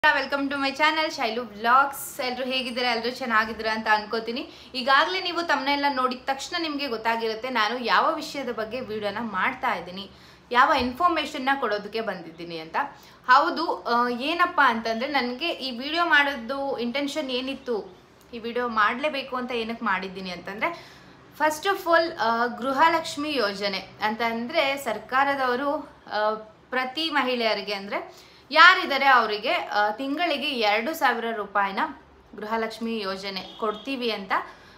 welcome to my channel Shailu blogs ಎಲ್ಲರೂ ಹೇಗಿದ್ದೀರಾ ಎಲ್ಲರೂ ಚೆನ್ನಾಗಿದ್ದೀರಾ ಅಂತ ಅನ್ಕೋತೀನಿ ಈಗಾಗಲೇ ನೀವು ತಮ್ಮನೆಲ್ಲ ನೋಡಿದ ತಕ್ಷಣ ನಿಮಗೆ ಗೊತ್ತಾಗಿರುತ್ತೆ ನಾನು ಯಾವ ವಿಷಯದ ಬಗ್ಗೆ ವಿಡಿಯೋನ ಮಾಡ್ತಾ ಇದ್ದೀನಿ ಯಾವ ಇನ್ಫಾರ್ಮೇಷನ್ನ ಕೊಡೋದಕ್ಕೆ ಬಂದಿದ್ದೀನಿ ಅಂತ ಹೌದು ಆ, ಏನಪ್ಪ ಅಂತಂದರೆ ನನಗೆ ಈ ವಿಡಿಯೋ ಮಾಡೋದು ಇಂಟೆನ್ಷನ್ ಏನಿತ್ತು ಈ ವಿಡಿಯೋ ಮಾಡಲೇಬೇಕು ಅಂತ ಏನಕ್ಕೆ ಮಾಡಿದ್ದೀನಿ ಅಂತಂದರೆ ಫಸ್ಟ್ ಆಫ್ ಆಲ್ ಗೃಹಲಕ್ಷ್ಮಿ ಯೋಜನೆ ಅಂತಂದರೆ ಸರ್ಕಾರದವರು ಆ, ಪ್ರತಿ ಮಹಿಳೆಯರಿಗೆ ಅಂದರೆ ಯಾರಿದ್ದಾರೆ ಅವರಿಗೆ ತಿಂಗಳಿಗೆ ಎರಡು ಸಾವಿರ ರೂಪಾಯಿನ ಗೃಹಲಕ್ಷ್ಮಿ ಯೋಜನೆ ಕೊಡ್ತೀವಿ ಅಂತ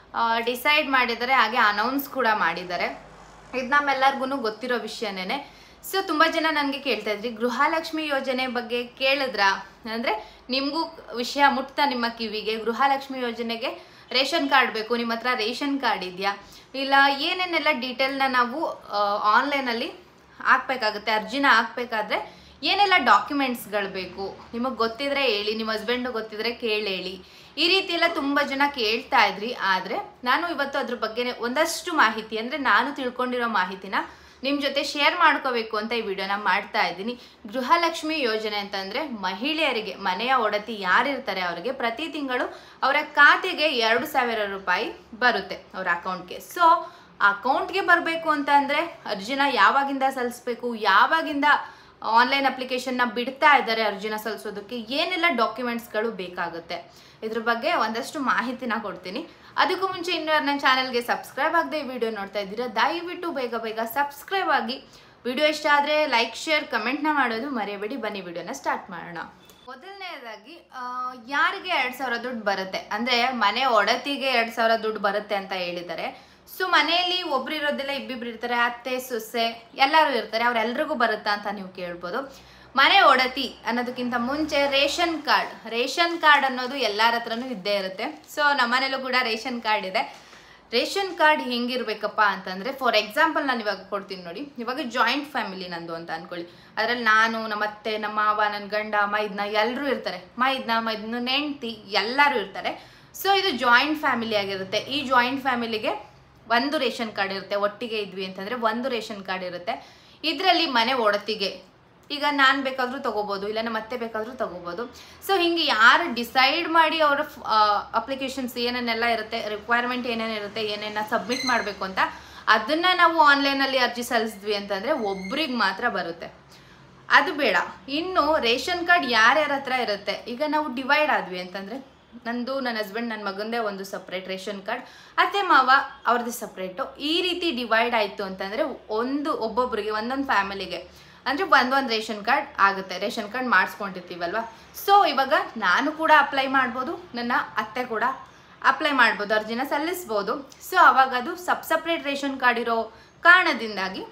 ಡಿಸೈಡ್ ಮಾಡಿದ್ದಾರೆ ಹಾಗೆ ಅನೌನ್ಸ್ ಕೂಡ ಮಾಡಿದ್ದಾರೆ ಇದು ನಮ್ಮೆಲ್ಲರಿಗೂ ಗೊತ್ತಿರೋ ವಿಷಯನೇ ಸೊ ತುಂಬ ಜನ ನನಗೆ ಕೇಳ್ತಾ ಇದ್ರಿ ಗೃಹಲಕ್ಷ್ಮಿ ಯೋಜನೆ ಬಗ್ಗೆ ಕೇಳಿದ್ರಾ ಅಂದರೆ ನಿಮಗೂ ವಿಷಯ ಮುಟ್ತಾ ನಿಮ್ಮ ಕಿವಿಗೆ ಗೃಹಲಕ್ಷ್ಮಿ ಯೋಜನೆಗೆ ರೇಷನ್ ಕಾರ್ಡ್ ಬೇಕು ನಿಮ್ಮ ಹತ್ರ ರೇಷನ್ ಕಾರ್ಡ್ ಇದೆಯಾ ಇಲ್ಲ ಏನೇನೆಲ್ಲ ಡೀಟೇಲ್ನ ನಾವು ಆನ್ಲೈನಲ್ಲಿ ಹಾಕ್ಬೇಕಾಗುತ್ತೆ ಅರ್ಜಿನ ಹಾಕ್ಬೇಕಾದ್ರೆ ಏನೆಲ್ಲ ಡಾಕ್ಯುಮೆಂಟ್ಸ್ಗಳು ಬೇಕು ನಿಮಗೆ ಗೊತ್ತಿದ್ರೆ ಹೇಳಿ ನಿಮ್ಮ ಹಸ್ಬೆಂಡು ಗೊತ್ತಿದ್ರೆ ಕೇಳಿ ಹೇಳಿ ಈ ರೀತಿ ಎಲ್ಲ ತುಂಬ ಜನ ಕೇಳ್ತಾ ಇದ್ರಿ ಆದರೆ ನಾನು ಇವತ್ತು ಅದ್ರ ಬಗ್ಗೆ ಒಂದಷ್ಟು ಮಾಹಿತಿ ಅಂದರೆ ನಾನು ತಿಳ್ಕೊಂಡಿರೋ ಮಾಹಿತಿನ ನಿಮ್ಮ ಜೊತೆ ಶೇರ್ ಮಾಡ್ಕೋಬೇಕು ಅಂತ ಈ ವಿಡಿಯೋನ ಮಾಡ್ತಾ ಇದ್ದೀನಿ ಗೃಹಲಕ್ಷ್ಮಿ ಯೋಜನೆ ಅಂತಂದರೆ ಮಹಿಳೆಯರಿಗೆ ಮನೆಯ ಒಡತಿ ಯಾರಿರ್ತಾರೆ ಅವರಿಗೆ ಪ್ರತಿ ತಿಂಗಳು ಅವರ ಖಾತೆಗೆ ಎರಡು ಸಾವಿರ ರೂಪಾಯಿ ಬರುತ್ತೆ ಅವರ ಅಕೌಂಟ್ಗೆ ಸೊ ಅಕೌಂಟ್ಗೆ ಬರಬೇಕು ಅಂತ ಅಂದರೆ ಅರ್ಜಿನ ಯಾವಾಗಿಂದ ಸಲ್ಲಿಸ್ಬೇಕು ಯಾವಾಗಿಂದ ಆನ್ಲೈನ್ ಅಪ್ಲಿಕೇಶನ್ನ ಬಿಡ್ತಾ ಇದ್ದಾರೆ ಅರ್ಜಿನ ಸಲ್ಲಿಸೋದಕ್ಕೆ ಏನೆಲ್ಲ ಡಾಕ್ಯುಮೆಂಟ್ಸ್ಗಳು ಬೇಕಾಗುತ್ತೆ ಇದ್ರ ಬಗ್ಗೆ ಒಂದಷ್ಟು ಮಾಹಿತಿನ ಕೊಡ್ತೀನಿ ಅದಕ್ಕೂ ಮುಂಚೆ ಇನ್ನೂ ನನ್ನ ಚಾನಲ್ಗೆ ಸಬ್ಸ್ಕ್ರೈಬ್ ಆಗದೆ ಈ ವಿಡಿಯೋ ನೋಡ್ತಾ ಇದ್ದೀರಾ ದಯವಿಟ್ಟು ಬೇಗ ಬೇಗ ಸಬ್ಸ್ಕ್ರೈಬ್ ಆಗಿ ವಿಡಿಯೋ ಇಷ್ಟ ಆದರೆ ಲೈಕ್ ಶೇರ್ ಕಮೆಂಟ್ನ ಮಾಡೋದು ಮರೆಯಬೇಡಿ ಬನ್ನಿ ವಿಡಿಯೋನ ಸ್ಟಾರ್ಟ್ ಮಾಡೋಣ ಮೊದಲನೇದಾಗಿ ಯಾರಿಗೆ ಎರಡು ಸಾವಿರ ದುಡ್ಡು ಬರುತ್ತೆ ಅಂದರೆ ಮನೆ ಒಡತಿಗೆ ಎರಡು ಸಾವಿರ ದುಡ್ಡು ಬರುತ್ತೆ ಅಂತ ಹೇಳಿದ್ದಾರೆ ಸೊ ಮನೆಯಲ್ಲಿ ಒಬ್ರು ಇರೋದಿಲ್ಲ ಇಬ್ಬಿಬ್ರು ಇರ್ತಾರೆ ಅತ್ತೆ ಸೊಸೆ ಎಲ್ಲರೂ ಇರ್ತಾರೆ ಅವ್ರೆಲ್ರಿಗೂ ಬರುತ್ತಾ ಅಂತ ನೀವು ಕೇಳ್ಬೋದು ಮನೆ ಒಡತಿ ಅನ್ನೋದಕ್ಕಿಂತ ಮುಂಚೆ ರೇಷನ್ ಕಾರ್ಡ್ ರೇಷನ್ ಕಾರ್ಡ್ ಅನ್ನೋದು ಎಲ್ಲರ ಹತ್ರನೂ ಇದ್ದೇ ಇರುತ್ತೆ ಸೊ ನಮ್ಮನೇಲೂ ಕೂಡ ರೇಷನ್ ಕಾರ್ಡ್ ಇದೆ ರೇಷನ್ ಕಾರ್ಡ್ ಹೆಂಗಿರ್ಬೇಕಪ್ಪ ಅಂತಂದರೆ ಫಾರ್ ಎಕ್ಸಾಂಪಲ್ ನಾನು ಇವಾಗ ಕೊಡ್ತೀನಿ ನೋಡಿ ಇವಾಗ ಜಾಯಿಂಟ್ ಫ್ಯಾಮಿಲಿ ನಂದು ಅಂತ ಅನ್ಕೊಳ್ಳಿ ಅದರಲ್ಲಿ ನಾನು ನಮ್ಮ ಅತ್ತೆ ನಮ್ಮ ಮಾವ ನನ್ನ ಗಂಡ ಮೈದ್ನ ಎಲ್ಲರೂ ಇರ್ತಾರೆ ಮೈದ್ನ ಮೈದ್ನ ನೆಂಟಿ ಎಲ್ಲರೂ ಇರ್ತಾರೆ ಸೊ ಇದು ಜಾಯಿಂಟ್ ಫ್ಯಾಮಿಲಿ ಆಗಿರುತ್ತೆ ಈ ಜಾಯಿಂಟ್ ಫ್ಯಾಮಿಲಿಗೆ ಒಂದು ರೇಷನ್ ಕಾರ್ಡ್ ಇರುತ್ತೆ ಒಟ್ಟಿಗೆ ಇದ್ವಿ ಅಂತಂದರೆ ಒಂದು ರೇಷನ್ ಕಾರ್ಡ್ ಇರುತ್ತೆ ಇದರಲ್ಲಿ ಮನೆ ಒಡತಿಗೆ ಈಗ ನಾನು ಬೇಕಾದರೂ ತೊಗೋಬೋದು ಇಲ್ಲ ನಮ್ಮ ಅತ್ತೆ ಬೇಕಾದರೂ ತೊಗೋಬೋದು ಸೊ ಹಿಂಗೆ ಯಾರು ಡಿಸೈಡ್ ಮಾಡಿ ಅವರ ಅಪ್ಲಿಕೇಶನ್ಸ್ ಏನೇನೆಲ್ಲ ಇರುತ್ತೆ ರಿಕ್ವೈರ್ಮೆಂಟ್ ಏನೇನಿರುತ್ತೆ ಏನೇನ ಸಬ್ಮಿಟ್ ಮಾಡಬೇಕು ಅಂತ ಅದನ್ನು ನಾವು ಆನ್ಲೈನಲ್ಲಿ ಅರ್ಜಿ ಸಲ್ಲಿಸಿದ್ವಿ ಅಂತಂದರೆ ಒಬ್ರಿಗೆ ಮಾತ್ರ ಬರುತ್ತೆ ಅದು ಬೇಡ ಇನ್ನು ರೇಷನ್ ಕಾರ್ಡ್ ಯಾರ್ಯಾರ ಹತ್ರ ಇರುತ್ತೆ ಈಗ ನಾವು ಡಿವೈಡ್ ಆದ್ವಿ ಅಂತಂದರೆ ನಂದು ನನ್ನ ಹಸ್ಬೆಂಡ್ ನನ್ನ ಮಗಂದೇ ಒಂದು ಸಪ್ರೇಟ್ ರೇಷನ್ ಕಾರ್ಡ್ ಅತ್ತೆ ಮಾವ ಅವ್ರದ್ದು ಸಪ್ರೇಟು ಈ ರೀತಿ ಡಿವೈಡ್ ಆಯಿತು ಅಂತಂದರೆ ಒಂದು ಒಬ್ಬೊಬ್ಬರಿಗೆ ಒಂದೊಂದು ಫ್ಯಾಮಿಲಿಗೆ ಅಂದರೆ ಒಂದೊಂದು ರೇಷನ್ ಕಾರ್ಡ್ ಆಗುತ್ತೆ ರೇಷನ್ ಕಾರ್ಡ್ ಮಾಡಿಸ್ಕೊಂಡಿರ್ತೀವಲ್ವ ಸೊ ಇವಾಗ ನಾನು ಕೂಡ ಅಪ್ಲೈ ಮಾಡ್ಬೋದು ನನ್ನ ಅತ್ತೆ ಕೂಡ ಅಪ್ಲೈ ಮಾಡ್ಬೋದು ಅರ್ಜಿನ ಸಲ್ಲಿಸ್ಬೋದು ಸೊ ಅವಾಗ ಅದು ಸಬ್ ಸಪ್ರೇಟ್ ರೇಷನ್ ಕಾರ್ಡ್ ಇರೋ ಕಾರಣದಿಂದಾಗಿ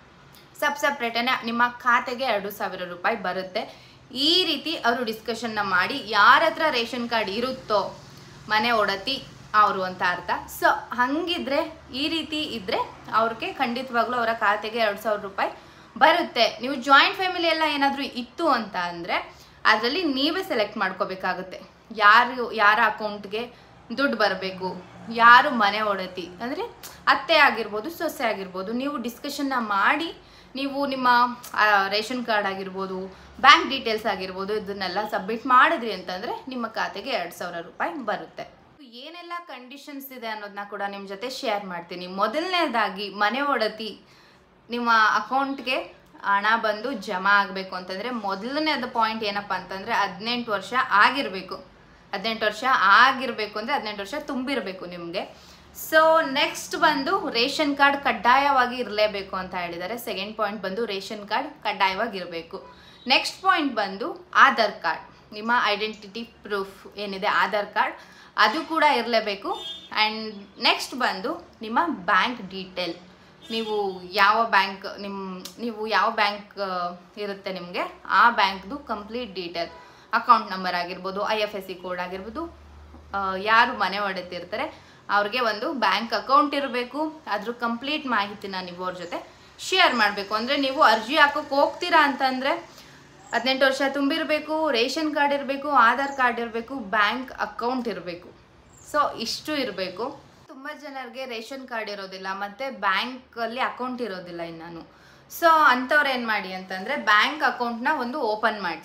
ಸಬ್ ಸಪ್ರೇಟನ್ನ ನಿಮ್ಮ ಖಾತೆಗೆ ಎರಡು ಸಾವಿರ ರೂಪಾಯಿ ಬರುತ್ತೆ ಈ ರೀತಿ ಅವರು ಡಿಸ್ಕಷನ್ನ ಮಾಡಿ ಯಾರ ಹತ್ರ ರೇಷನ್ ಕಾರ್ಡ್ ಇರುತ್ತೋ ಮನೆ ಒಡತಿ ಅವರು ಅಂತ ಅರ್ಥ ಸೊ ಹಂಗಿದ್ರೆ ಈ ರೀತಿ ಇದ್ದರೆ ಅವ್ರಿಗೆ ಖಂಡಿತವಾಗ್ಲೂ ಅವರ ಖಾತೆಗೆ ಎರಡು ಸಾವಿರ ರೂಪಾಯಿ ಬರುತ್ತೆ ನೀವು ಜಾಯಿಂಟ್ ಫ್ಯಾಮಿಲಿ ಎಲ್ಲ ಏನಾದರೂ ಇತ್ತು ಅಂತ ಅಂದರೆ ಅದರಲ್ಲಿ ನೀವೇ ಸೆಲೆಕ್ಟ್ ಮಾಡ್ಕೋಬೇಕಾಗುತ್ತೆ ಯಾರು ಯಾರ ಅಕೌಂಟ್ಗೆ ದುಡ್ಡು ಬರಬೇಕು ಯಾರು ಮನೆ ಒಡತಿ ಅಂದರೆ ಅತ್ತೆ ಆಗಿರ್ಬೋದು ಸೊಸೆ ಆಗಿರ್ಬೋದು ನೀವು ಡಿಸ್ಕಷನ್ನ ಮಾಡಿ ನೀವು ನಿಮ್ಮ ಆ, ರೇಷನ್ ಕಾರ್ಡ್ ಆಗಿರ್ಬೋದು ಬ್ಯಾಂಕ್ ಡೀಟೇಲ್ಸ್ ಆಗಿರ್ಬೋದು ಇದನ್ನೆಲ್ಲ ಸಬ್ಮಿಟ್ ಮಾಡಿದ್ರಿ ಅಂತಂದರೆ ನಿಮ್ಮ ಖಾತೆಗೆ ಎರಡು ಸಾವಿರ ರೂಪಾಯಿ ಬರುತ್ತೆ ಏನೆಲ್ಲ ಕಂಡೀಷನ್ಸ್ ಇದೆ ಅನ್ನೋದನ್ನ ಕೂಡ ನಿಮ್ಮ ಜೊತೆ ಶೇರ್ ಮಾಡ್ತೀನಿ ಮೊದಲನೇದಾಗಿ ಮನೆ ಒಡತಿ ನಿಮ್ಮ ಅಕೌಂಟ್ಗೆ ಹಣ ಬಂದು ಜಮಾ ಆಗಬೇಕು ಅಂತಂದರೆ ಮೊದಲನೇದು ಪಾಯಿಂಟ್ ಏನಪ್ಪ ಅಂತಂದರೆ ಹದಿನೆಂಟು ವರ್ಷ ಆಗಿರಬೇಕು ಹದಿನೆಂಟು ವರ್ಷ ಆಗಿರಬೇಕು ಅಂದರೆ ಹದಿನೆಂಟು ವರ್ಷ ತುಂಬಿರಬೇಕು ನಿಮಗೆ ಸೊ ನೆಕ್ಸ್ಟ್ ಬಂದು ರೇಷನ್ ಕಾರ್ಡ್ ಕಡ್ಡಾಯವಾಗಿ ಇರಲೇಬೇಕು ಅಂತ ಹೇಳಿದ್ದಾರೆ ಸೆಕೆಂಡ್ ಪಾಯಿಂಟ್ ಬಂದು ರೇಷನ್ ಕಾರ್ಡ್ ಕಡ್ಡಾಯವಾಗಿ ಇರಬೇಕು ನೆಕ್ಸ್ಟ್ ಪಾಯಿಂಟ್ ಬಂದು ಆಧಾರ್ ಕಾರ್ಡ್ ನಿಮ್ಮ ಐಡೆಂಟಿಟಿ ಪ್ರೂಫ್ ಏನಿದೆ ಆಧಾರ್ ಕಾರ್ಡ್ ಅದು ಕೂಡ ಇರಲೇಬೇಕು ಆ್ಯಂಡ್ ನೆಕ್ಸ್ಟ್ ಬಂದು ನಿಮ್ಮ ಬ್ಯಾಂಕ್ ಡೀಟೇಲ್ ನೀವು ಯಾವ ಬ್ಯಾಂಕ್ ನಿಮ್ಮ ನೀವು ಯಾವ ಬ್ಯಾಂಕ್ ಇರುತ್ತೆ ನಿಮಗೆ ಆ ಬ್ಯಾಂಕ್ದು ಕಂಪ್ಲೀಟ್ ಡೀಟೇಲ್ ಅಕೌಂಟ್ ನಂಬರ್ ಆಗಿರ್ಬೋದು I F S C code ಆಗಿರ್ಬೋದು ಆ, ಯಾರು ಮನೆ ಒಡೆತಿರ್ತಾರೆ ಅವ್ರಿಗೆ ಒಂದು ಬ್ಯಾಂಕ್ ಅಕೌಂಟ್ ಇರಬೇಕು ಅದ್ರ ಕಂಪ್ಲೀಟ್ ಮಾಹಿತಿನ ನೀವು ಅವ್ರ ಜೊತೆ ಶೇರ್ ಮಾಡಬೇಕು ಅಂದರೆ ನೀವು ಅರ್ಜಿ ಹಾಕೋಕೆ ಹೋಗ್ತೀರಾ ಅಂತಂದರೆ ಹದಿನೆಂಟು ವರ್ಷ ತುಂಬಿರಬೇಕು ರೇಷನ್ ಕಾರ್ಡ್ ಇರಬೇಕು ಆಧಾರ್ ಕಾರ್ಡ್ ಇರಬೇಕು ಬ್ಯಾಂಕ್ ಅಕೌಂಟ್ ಇರಬೇಕು ಸೊ ಇಷ್ಟು ಇರಬೇಕು ತುಂಬ ಜನರಿಗೆ ರೇಷನ್ ಕಾರ್ಡ್ ಇರೋದಿಲ್ಲ ಮತ್ತು ಬ್ಯಾಂಕಲ್ಲಿ ಅಕೌಂಟ್ ಇರೋದಿಲ್ಲ ಇನ್ನಾನು ಸೊ ಅಂಥವ್ರು ಏನು ಮಾಡಿ ಅಂತಂದರೆ ಬ್ಯಾಂಕ್ ಅಕೌಂಟ್ನ ಒಂದು ಓಪನ್ ಮಾಡಿಸಿ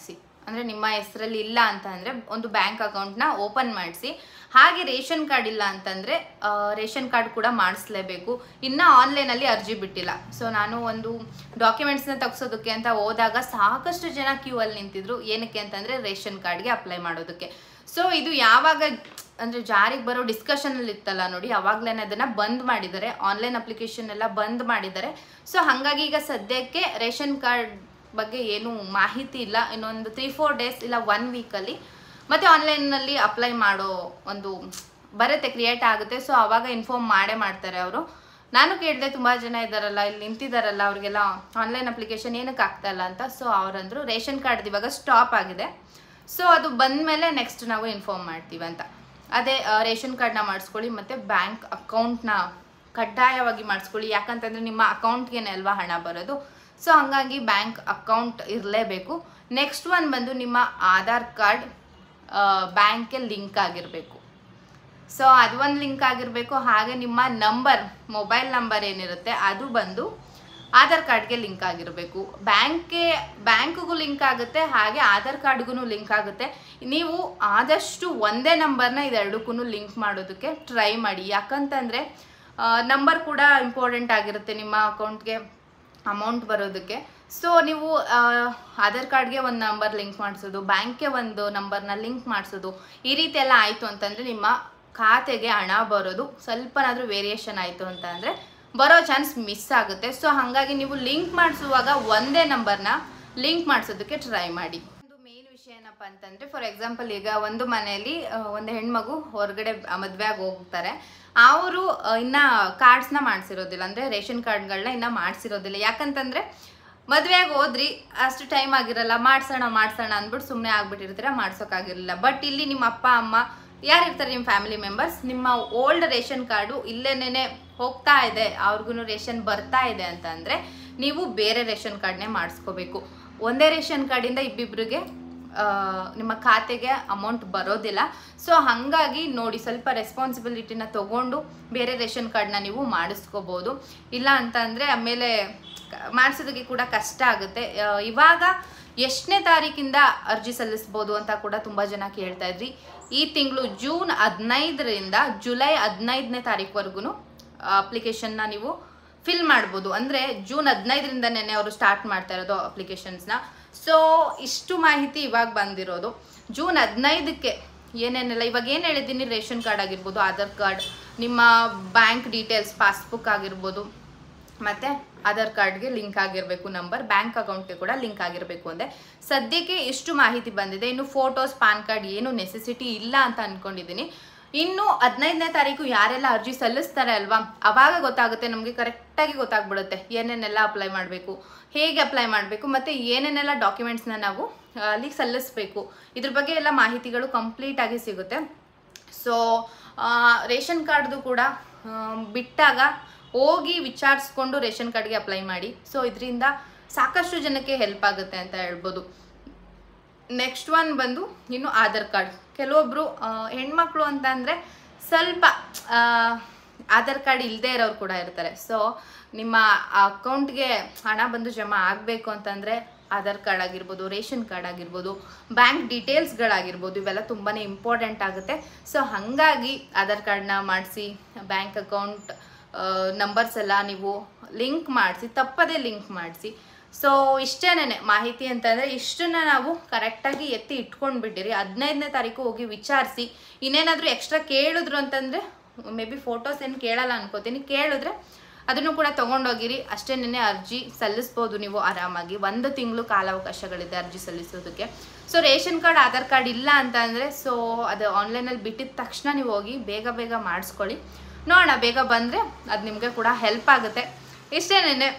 ಅಂದರೆ ನಿಮ್ಮ ಹೆಸರಲ್ಲಿ ಇಲ್ಲ ಅಂತ ಅಂದರೆ ಒಂದು ಬ್ಯಾಂಕ್ ಅಕೌಂಟ್ನ ಓಪನ್ ಮಾಡಿಸಿ ಹಾಗೆ ರೇಷನ್ ಕಾರ್ಡ್ ಇಲ್ಲ ಅಂತಂದರೆ ರೇಷನ್ ಕಾರ್ಡ್ ಕೂಡ ಮಾಡಿಸ್ಲೇಬೇಕು ಇನ್ನು ಆನ್ಲೈನಲ್ಲಿ ಅರ್ಜಿ ಬಿಟ್ಟಿಲ್ಲ ಸೊ ನಾನು ಒಂದು ಡಾಕ್ಯುಮೆಂಟ್ಸ್ನ ತೆಗ್ಸೋದಕ್ಕೆ ಅಂತ ಹೋದಾಗ ಸಾಕಷ್ಟು ಜನ ಕ್ಯೂ ಅಲ್ಲಿ ನಿಂತಿದ್ರು ಏನಕ್ಕೆ ಅಂತಂದರೆ ರೇಷನ್ ಕಾರ್ಡ್ಗೆ ಅಪ್ಲೈ ಮಾಡೋದಕ್ಕೆ ಸೊ ಇದು ಯಾವಾಗ ಅಂದರೆ ಜಾರಿಗೆ ಬರೋ ಡಿಸ್ಕಷನಲ್ಲಿ ಇತ್ತಲ್ಲ ನೋಡಿ ಅವಾಗಲೇ ಅದನ್ನು ಬಂದ್ ಮಾಡಿದ್ದಾರೆ ಆನ್ಲೈನ್ ಅಪ್ಲಿಕೇಶನ್ ಎಲ್ಲ ಬಂದ್ ಮಾಡಿದ್ದಾರೆ ಸೊ ಹಾಗಾಗಿ ಈಗ ಸದ್ಯಕ್ಕೆ ರೇಷನ್ ಕಾರ್ಡ್ ಬಗ್ಗೆ ಏನು ಮಾಹಿತಿ ಇಲ್ಲ ಇನ್ನೊಂದು ತ್ರೀ ಫೋರ್ ಡೇಸ್ ಇಲ್ಲ ಒನ್ ವೀಕಲ್ಲಿ ಮತ್ತು ಆನ್ಲೈನಲ್ಲಿ ಅಪ್ಲೈ ಮಾಡೋ ಒಂದು ಬರುತ್ತೆ ಕ್ರಿಯೇಟ್ ಆಗುತ್ತೆ ಸೊ ಆವಾಗ ಇನ್ಫಾರ್ಮ್ ಮಾಡೇ ಮಾಡ್ತಾರೆ ಅವರು ನಾನು ಕೇಳಿದೆ ತುಂಬ ಜನ ಇದ್ದಾರಲ್ಲ ಇಲ್ಲಿ ನಿಂತಿದ್ದಾರಲ್ಲ ಅವ್ರಿಗೆಲ್ಲ ಆನ್ಲೈನ್ ಅಪ್ಲಿಕೇಶನ್ ಏನಕ್ಕೆ ಆಗ್ತಾ ಇಲ್ಲ ಅಂತ ಸೊ ಅವರಂದ್ರು ರೇಷನ್ ಕಾರ್ಡ್ ಇವಾಗ ಸ್ಟಾಪ್ ಆಗಿದೆ ಸೊ ಅದು ಬಂದಮೇಲೆ ನೆಕ್ಸ್ಟ್ ನಾವು ಇನ್ಫಾರ್ಮ್ ಮಾಡ್ತೀವಿ ಅಂತ ಅದೇ ಆ, ರೇಷನ್ ಕಾರ್ಡ್ನ ಮಾಡಿಸ್ಕೊಳ್ಳಿ ಮತ್ತು ಬ್ಯಾಂಕ್ ಅಕೌಂಟ್ನ ಕಡ್ಡಾಯವಾಗಿ ಮಾಡಿಸ್ಕೊಳ್ಳಿ ಯಾಕಂತಂದರೆ ನಿಮ್ಮ ಅಕೌಂಟ್ಗೇನೆ ಅಲ್ವಾ ಹಣ ಬರೋದು ಸೊ ಹಾಗಾಗಿ ಬ್ಯಾಂಕ್ ಅಕೌಂಟ್ ಇರಲೇಬೇಕು ನೆಕ್ಸ್ಟ್ ಒನ್ ಬಂದು ನಿಮ್ಮ ಆಧಾರ್ ಕಾರ್ಡ್ ಬ್ಯಾಂಕ್ಗೆ ಲಿಂಕ್ ಆಗಿರಬೇಕು ಸೊ ಅದು ಒಂದು ಲಿಂಕ್ ಆಗಿರಬೇಕು ಹಾಗೆ ನಿಮ್ಮ ನಂಬರ್ ಮೊಬೈಲ್ ನಂಬರ್ ಏನಿರುತ್ತೆ ಅದು ಬಂದು ಆಧಾರ್ ಕಾರ್ಡ್ಗೆ ಲಿಂಕ್ ಆಗಿರಬೇಕು ಬ್ಯಾಂಕ್ಗೆ ಬ್ಯಾಂಕ್ಗೂ ಲಿಂಕ್ ಆಗುತ್ತೆ ಹಾಗೆ ಆಧಾರ್ ಕಾರ್ಡ್ಗೂ ಲಿಂಕ್ ಆಗುತ್ತೆ ನೀವು ಆದಷ್ಟು ಒಂದೇ ನಂಬರ್ನ ಇದೆರಡಕ್ಕೂ ಲಿಂಕ್ ಮಾಡೋದಕ್ಕೆ ಟ್ರೈ ಮಾಡಿ ಯಾಕಂತಂದರೆ ನಂಬರ್ ಕೂಡ ಇಂಪಾರ್ಟೆಂಟ್ ಆಗಿರುತ್ತೆ ನಿಮ್ಮ ಅಕೌಂಟ್ಗೆ ಅಮೌಂಟ್ ಬರೋದಕ್ಕೆ ಸೊ ನೀವು ಆ, ಆಧಾರ್ ಕಾರ್ಡ್ಗೆ ಒಂದು ನಂಬರ್ ಲಿಂಕ್ ಮಾಡಿಸೋದು ಬ್ಯಾಂಕ್ಗೆ ಒಂದು ನಂಬರ್ನ ಲಿಂಕ್ ಮಾಡಿಸೋದು ಈ ರೀತಿ ಎಲ್ಲ ಆಯಿತು ಅಂತಂದರೆ ನಿಮ್ಮ ಖಾತೆಗೆ ಹಣ ಬರೋದು ಸ್ವಲ್ಪನಾದರೂ ವೇರಿಯೇಷನ್ ಆಯಿತು ಅಂತ ಅಂದರೆ ಬರೋ ಚಾನ್ಸ್ ಮಿಸ್ ಆಗುತ್ತೆ ಸೊ ಹಾಗಾಗಿ ನೀವು ಲಿಂಕ್ ಮಾಡಿಸುವಾಗ ಒಂದೇ ನಂಬರ್ನ ಲಿಂಕ್ ಮಾಡಿಸೋದಕ್ಕೆ ಟ್ರೈ ಮಾಡಿ ಒಂದು ಮೇನ್ ವಿಷಯ ಏನಪ್ಪ ಅಂತಂದರೆ ಫಾರ್ ಎಕ್ಸಾಂಪಲ್ ಈಗ ಒಂದು ಮನೆಯಲ್ಲಿ ಆ, ಒಂದು ಹೆಣ್ಮಗು ಹೊರಗಡೆ ಮದುವೆಯಾಗಿ ಹೋಗ್ತಾರೆ ಅವರು ಇನ್ನು ಕಾರ್ಡ್ಸ್ನ ಮಾಡಿಸಿರೋದಿಲ್ಲ ಅಂದರೆ ರೇಷನ್ ಕಾರ್ಡ್ಗಳನ್ನ ಇನ್ನೂ ಮಾಡಿಸಿರೋದಿಲ್ಲ ಯಾಕಂತಂದರೆ ಮದುವೆಯಾಗಿ ಹೋದ್ರಿ ಅಷ್ಟು ಟೈಮ್ ಆಗಿರಲ್ಲ ಮಾಡ್ಸೋಣ ಮಾಡ್ಸೋಣ ಅಂದ್ಬಿಟ್ಟು ಸುಮ್ಮನೆ ಆಗ್ಬಿಟ್ಟಿರ್ತೀರ ಮಾಡ್ಸೋಕ್ಕಾಗಿರಲಿಲ್ಲ ಬಟ್ ಇಲ್ಲಿ ನಿಮ್ಮ ಅಪ್ಪ ಅಮ್ಮ ಯಾರಿರ್ತಾರೆ ನಿಮ್ಮ ಫ್ಯಾಮಿಲಿ ಮೆಂಬರ್ಸ್ ನಿಮ್ಮ ಓಲ್ಡ್ ರೇಷನ್ ಕಾರ್ಡು ಇಲ್ಲೇನೇ ಹೋಗ್ತಾ ಇದೆ ಅವ್ರಿಗೂ ರೇಷನ್ ಬರ್ತಾ ಇದೆ ಅಂತ ಅಂದರೆ ನೀವು ಬೇರೆ ರೇಷನ್ ಕಾರ್ಡ್ನೇ ಮಾಡಿಸ್ಕೋಬೇಕು ಒಂದೇ ರೇಷನ್ ಕಾರ್ಡಿಂದ ಇಬ್ಬಿಬ್ರಿಗೆ ಆ, ನಿಮ್ಮ ಖಾತೆಗೆ ಅಮೌಂಟ್ ಬರೋದಿಲ್ಲ ಸೊ ಹಾಗಾಗಿ ನೋಡಿ ಸ್ವಲ್ಪ ರೆಸ್ಪಾನ್ಸಿಬಿಲಿಟಿನ ತಗೊಂಡು ಬೇರೆ ರೇಷನ್ ಕಾರ್ಡ್ನ ನೀವು ಮಾಡಿಸ್ಕೋಬೋದು ಇಲ್ಲ ಅಂತ ಅಂದರೆ ಆಮೇಲೆ ಕ- ಮಾಡಿಸೋದಕ್ಕೆ ಕೂಡ ಕಷ್ಟ ಆಗುತ್ತೆ ಆ, ಇವಾಗ ಎಷ್ಟನೇ ತಾರೀಕಿಂದ ಅರ್ಜಿ ಸಲ್ಲಿಸ್ಬೋದು ಅಂತ ಕೂಡ ತುಂಬ ಜನ ಕೇಳ್ತಾ ಇದ್ರಿ ಈ ತಿಂಗಳು ಜೂನ್ ಹದಿನೈದರಿಂದ ಜುಲೈ ಹದಿನೈದನೇ ತಾರೀಕುವರೆಗೂ ಅಪ್ಲಿಕೇಶನ್ನ ನೀವು ಫಿಲ್ ಮಾಡ್ಬೋದು ಅಂದರೆ ಜೂನ್ ಹದಿನೈದರಿಂದನೇ ಅವರು ಸ್ಟಾರ್ಟ್ ಮಾಡ್ತಾ ಇರೋದು ಅಪ್ಲಿಕೇಶನ್ಸ್ನ ಸೊ ಇಷ್ಟು ಮಾಹಿತಿ ಇವಾಗ ಬಂದಿರೋದು ಜೂನ್ ಹದಿನೈದಕ್ಕೆ ಏನೇನೆಲ್ಲ ಇವಾಗ ಏನು ಹೇಳಿದ್ದೀನಿ ರೇಷನ್ ಕಾರ್ಡ್ ಆಗಿರ್ಬೋದು ಆಧಾರ್ ಕಾರ್ಡ್ ನಿಮ್ಮ ಬ್ಯಾಂಕ್ ಡೀಟೇಲ್ಸ್ ಪಾಸ್ಬುಕ್ ಆಗಿರ್ಬೋದು ಮತ್ತು ಆಧಾರ್ ಕಾರ್ಡ್ಗೆ ಲಿಂಕ್ ಆಗಿರಬೇಕು ನಂಬರ್ ಬ್ಯಾಂಕ್ ಅಕೌಂಟ್ಗೆ ಕೂಡ ಲಿಂಕ್ ಆಗಿರಬೇಕು ಅಂದರೆ ಸದ್ಯಕ್ಕೆ ಇಷ್ಟು ಮಾಹಿತಿ ಬಂದಿದೆ ಇನ್ನು ಫೋಟೋಸ್ ಪಾನ್ ಕಾರ್ಡ್ ಏನು ನೆಸೆಸಿಟಿ ಇಲ್ಲ ಅಂತ ಅಂದ್ಕೊಂಡಿದ್ದೀನಿ ಇನ್ನು ಹದಿನೈದನೇ ತಾರೀಕು ಯಾರೆಲ್ಲ ಅರ್ಜಿ ಸಲ್ಲಿಸ್ತಾರೆ ಅಲ್ವಾ ಅವಾಗ ಗೊತ್ತಾಗುತ್ತೆ ನಮಗೆ ಕರೆಕ್ಟಾಗಿ ಗೊತ್ತಾಗ್ಬಿಡುತ್ತೆ ಏನೇನೆಲ್ಲ ಅಪ್ಲೈ ಮಾಡಬೇಕು ಹೇಗೆ ಅಪ್ಲೈ ಮಾಡಬೇಕು ಮತ್ತು ಏನೇನೆಲ್ಲ ಡಾಕ್ಯುಮೆಂಟ್ಸ್ನ ನಾವು ಆ, ಅಲ್ಲಿಗೆ ಸಲ್ಲಿಸಬೇಕು ಇದ್ರ ಬಗ್ಗೆ ಎಲ್ಲ ಮಾಹಿತಿಗಳು ಕಂಪ್ಲೀಟಾಗಿ ಸಿಗುತ್ತೆ ಸೊ ರೇಷನ್ ಕಾರ್ಡ್ದು ಕೂಡ ಆ, ಬಿಟ್ಟಾಗ ಹೋಗಿ ವಿಚಾರಿಸ್ಕೊಂಡು ರೇಷನ್ ಕಾರ್ಡ್ಗೆ ಅಪ್ಲೈ ಮಾಡಿ ಸೊ ಇದರಿಂದ ಸಾಕಷ್ಟು ಜನಕ್ಕೆ ಹೆಲ್ಪ್ ಆಗುತ್ತೆ ಅಂತ ಹೇಳ್ಬೋದು ನೆಕ್ಸ್ಟ್ ಒನ್ ಬಂದು ಇನ್ನು ಆಧಾರ್ ಕಾರ್ಡ್ ಕೆಲವೊಬ್ಬರು ಹೆಣ್ಮಕ್ಳು ಅಂತ ಅಂದರೆ ಸ್ವಲ್ಪ ಆ, ಆಧಾರ್ ಕಾರ್ಡ್ ಇಲ್ಲದೆ ಇರೋರು ಕೂಡ ಇರ್ತಾರೆ ಸೊ ನಿಮ್ಮ ಅಕೌಂಟ್ಗೆ ಹಣ ಬಂದು ಜಮಾ ಆಗಬೇಕು ಅಂತಂದರೆ ಆಧಾರ್ ಕಾರ್ಡ್ ಆಗಿರ್ಬೋದು ರೇಷನ್ ಕಾರ್ಡ್ ಆಗಿರ್ಬೋದು ಬ್ಯಾಂಕ್ ಡೀಟೇಲ್ಸ್ಗಳಾಗಿರ್ಬೋದು ಇವೆಲ್ಲ ತುಂಬಾ ಇಂಪಾರ್ಟೆಂಟ್ ಆಗುತ್ತೆ ಸೊ ಹಾಗಾಗಿ ಆಧಾರ್ ಕಾರ್ಡ್ನ ಮಾಡಿಸಿ ಬ್ಯಾಂಕ್ ಅಕೌಂಟ್ ನಂಬರ್ಸ್ ಎಲ್ಲ ನೀವು ಲಿಂಕ್ ಮಾಡಿಸಿ ತಪ್ಪದೇ ಲಿಂಕ್ ಮಾಡಿಸಿ ಸೊ ಇಷ್ಟೇನೆ ಮಾಹಿತಿ ಅಂತಂದರೆ ಇಷ್ಟನ್ನ ನಾವು ಕರೆಕ್ಟಾಗಿ ಎತ್ತಿ ಇಟ್ಕೊಂಡು ಬಿಟ್ಟಿರಿ ಹದಿನೈದನೇ ತಾರೀಕು ಹೋಗಿ ವಿಚಾರಿಸಿ ಇನ್ನೇನಾದರೂ ಎಕ್ಸ್ಟ್ರಾ ಕೇಳಿದ್ರು ಅಂತಂದರೆ ಮೇ ಬಿ ಫೋಟೋಸ್ ಏನು ಕೇಳಲ್ಲ ಅನ್ಕೋತೀನಿ ಕೇಳಿದ್ರೆ ಅದನ್ನು ಕೂಡ ತೊಗೊಂಡೋಗಿರಿ ಅಷ್ಟೇನೆ ಅರ್ಜಿ ಸಲ್ಲಿಸ್ಬೋದು ನೀವು ಆರಾಮಾಗಿ ಒಂದು ತಿಂಗಳು ಕಾಲಾವಕಾಶಗಳಿದೆ ಅರ್ಜಿ ಸಲ್ಲಿಸೋದಕ್ಕೆ so ration card Aadhaar card ಇಲ್ಲ ಅಂತ ಅಂದರೆ ಸೊ ಅದು ಆನ್ಲೈನಲ್ಲಿ ಬಿಟ್ಟಿದ ತಕ್ಷಣ ನೀವು ಹೋಗಿ ಬೇಗ ಬೇಗ ಮಾಡಿಸ್ಕೊಳ್ಳಿ ನೋಡೋಣ ಬೇಗ ಬಂದರೆ ಅದು ನಿಮಗೆ ಕೂಡ ಹೆಲ್ಪ್ ಆಗುತ್ತೆ ಇಷ್ಟೇನೆ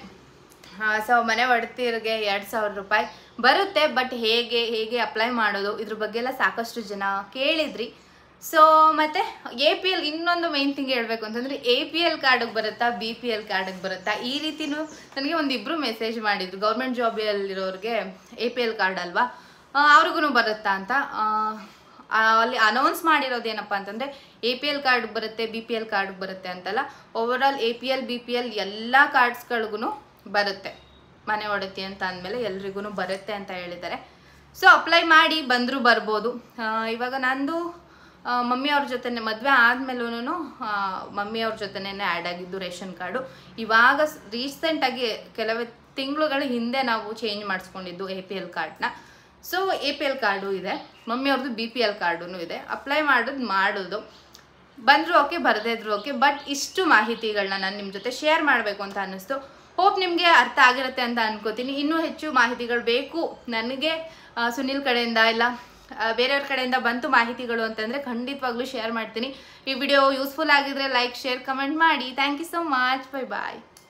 ಸೊ ಮನೆ ಒಡ್ತಿರ್ಗೆ ಎರಡು ಸಾವಿರ ರೂಪಾಯಿ ಬರುತ್ತೆ ಬಟ್ ಹೇಗೆ ಹೇಗೆ ಅಪ್ಲೈ ಮಾಡೋದು ಇದ್ರ ಬಗ್ಗೆ ಎಲ್ಲ ಸಾಕಷ್ಟು ಜನ ಕೇಳಿದ್ರಿ ಸೊ ಮತ್ತು ಎ ಪಿ ಎಲ್ ಇನ್ನೊಂದು ಮೈನ್ ಥಿಂಗ್ ಹೇಳಬೇಕು ಅಂತಂದರೆ ಎ ಪಿ ಎಲ್ ಕಾರ್ಡಿಗೆ ಬರುತ್ತಾ ಬಿ ಪಿ ಎಲ್ ಕಾರ್ಡಿಗೆ ಬರುತ್ತಾ ಈ ರೀತಿನೂ ನನಗೆ ಒಂದಿಬ್ಬರು ಮೆಸೇಜ್ ಮಾಡಿದ್ರು ಗೌರ್ಮೆಂಟ್ ಜಾಬಲ್ಲಿರೋರಿಗೆ ಎ ಪಿ ಎಲ್ ಕಾರ್ಡ್ ಅಲ್ವಾ ಅವ್ರಿಗೂ ಬರುತ್ತಾ ಅಂತ ಆ, ಆ, ಅಲ್ಲಿ ಅನೌನ್ಸ್ ಮಾಡಿರೋದು ಏನಪ್ಪ ಅಂತಂದರೆ ಎ ಪಿ ಎಲ್ ಕಾರ್ಡ್ ಬರುತ್ತೆ ಬಿ ಪಿ ಎಲ್ ಕಾರ್ಡ್ ಬರುತ್ತೆ ಅಂತಲ್ಲ over all A P L B P L ಎಲ್ಲ ಕಾರ್ಡ್ಸ್ಗಳಿಗೂ ಬರುತ್ತೆ ಮನೆ ಒಡತಿ ಅಂತ ಅಂದಮೇಲೆ ಎಲ್ರಿಗೂ ಬರುತ್ತೆ ಅಂತ ಹೇಳಿದ್ದಾರೆ ಸೊ ಅಪ್ಲೈ ಮಾಡಿ ಬಂದರೂ ಬರ್ಬೋದು ಆ, ಇವಾಗ ನಂದು ಆ, ಮಮ್ಮಿಯವ್ರ ಜೊತೆನೆ ಮದುವೆ ಆದಮೇಲೂ ಮಮ್ಮಿಯವ್ರ ಜೊತೆನೇ ಆ್ಯಡ್ ಆಗಿದ್ದು ರೇಷನ್ ಕಾರ್ಡು ಇವಾಗ ರೀಸೆಂಟಾಗಿ ಕೆಲವೇ ತಿಂಗಳುಗಳ ಹಿಂದೆ ನಾವು ಚೇಂಜ್ ಮಾಡಿಸ್ಕೊಂಡಿದ್ದು ಎ ಪಿ ಎಲ್ ಕಾರ್ಡ್ನ so A P L card ಇದೆ ಮಮ್ಮಿಯವ್ರದ್ದು ಬಿ ಪಿ ಎಲ್ ಕಾರ್ಡು ಇದೆ ಅಪ್ಲೈ ಮಾಡೋದು ಮಾಡೋದು ಬಂದರೂ ಓಕೆ ಬರದೇ ಇದ್ರು ಓಕೆ ಬಟ್ ಇಷ್ಟು ಮಾಹಿತಿಗಳನ್ನ ನಾನು ನಿಮ್ಮ ಜೊತೆ ಶೇರ್ ಮಾಡಬೇಕು ಅಂತ ಅನ್ನಿಸ್ತು ಹೋಪ್ ನಿಮಗೆ ಅರ್ಥ ಆಗಿರುತ್ತೆ ಅಂತ ಅನ್ಕೋತೀನಿ ಇನ್ನೂ ಹೆಚ್ಚು ಮಾಹಿತಿಗಳು ಬೇಕು ನನಗೆ ಆ, ಸುನಿಲ್ ಕಡೆಯಿಂದ ಇಲ್ಲ ಆ, ಬೇರೆಯವ್ರ ಕಡೆಯಿಂದ ಬಂತು ಮಾಹಿತಿಗಳು ಅಂತಂದರೆ ಖಂಡಿತವಾಗ್ಲೂ ಶೇರ್ ಮಾಡ್ತೀನಿ ಈ ವಿಡಿಯೋ ಯೂಸ್ಫುಲ್ ಆಗಿದ್ರೆ ಲೈಕ್ ಶೇರ್ ಕಮೆಂಟ್ ಮಾಡಿ thank you so much bye bye